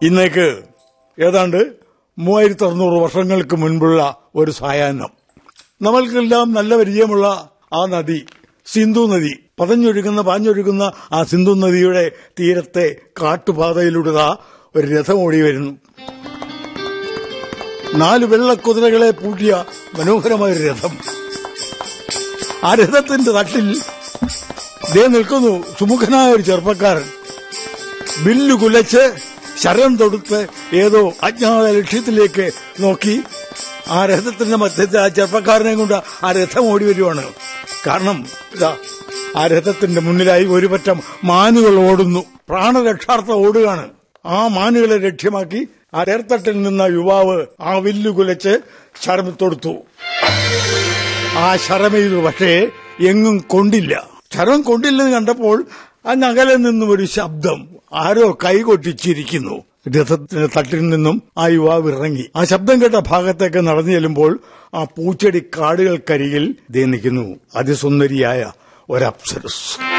ഇന്നേക്ക് ഏതാണ്ട് മൂവായിരത്തി അറുന്നൂറ് വർഷങ്ങൾക്ക് മുൻപുള്ള ഒരു സായാഹ്നം നമ്മൾക്കെല്ലാം നല്ല പരിചയമുള്ള ആ നദി സിന്ധു നദി പതഞ്ഞൊഴുകുന്ന പാഞ്ഞൊഴുകുന്ന ആ സിന്ധു നദിയുടെ തീരത്തെ കാട്ടുപാതയിലൂടെ ദാ ഒരു രഥം ഓടി വരുന്നു നാല് വെള്ളക്കുതിരകളെ പൂട്ടിയ മനോഹരമായ ഒരു രഥം ആ രഥത്തിന്റെ തട്ടിൽ ദേ നിൽക്കുന്നു സുമുഖനായ ഒരു ചെറുപ്പക്കാരൻ ബില്ല് കുലച്ച് ശരം തൊടുത്ത് ഏതോ അജ്ഞാത ലക്ഷ്യത്തിലേക്ക് നോക്കി ആ രഥത്തിന്റെ മധ്യത്തിൽ ആ ചെറുപ്പക്കാരനെ കൊണ്ട് ആ രഥം ഓടി വരുവാണ് കാരണം ഇതാ ആ രഥത്തിന്റെ മുന്നിലായി ഒരു പറ്റം മാനുകൾ ഓടുന്നു പ്രാണരക്ഷാർത്ഥം ഓടുകയാണ് ആ മാനുകളെ ലക്ഷ്യമാക്കി ആ രേർത്തട്ടിൽ നിന്ന യുവാവ് ആ വില്ല് കുലച്ച് ശരം തൊടുത്തു ആ ശരമെയ്തു പക്ഷേ എങ്ങും കൊണ്ടില്ല ശരം കൊണ്ടില്ലെന്ന് കണ്ടപ്പോൾ ആ നഗലിൽ നിന്നും ഒരു ശബ്ദം ആരോ കൈകൊട്ടിച്ചിരിക്കുന്നു രഥത്തിന്റെ തട്ടിൽ നിന്നും ആ യുവാവ് ഇറങ്ങി ആ ശബ്ദം കേട്ട ഭാഗത്തേക്ക് നടന്നു ചെല്ലുമ്പോൾ ആ പൂച്ചെടി കാടുകൾക്കരികിൽ ദേ നിൽക്കുന്നു അതിസുന്ദരിയായ ഒരപ്സരസ്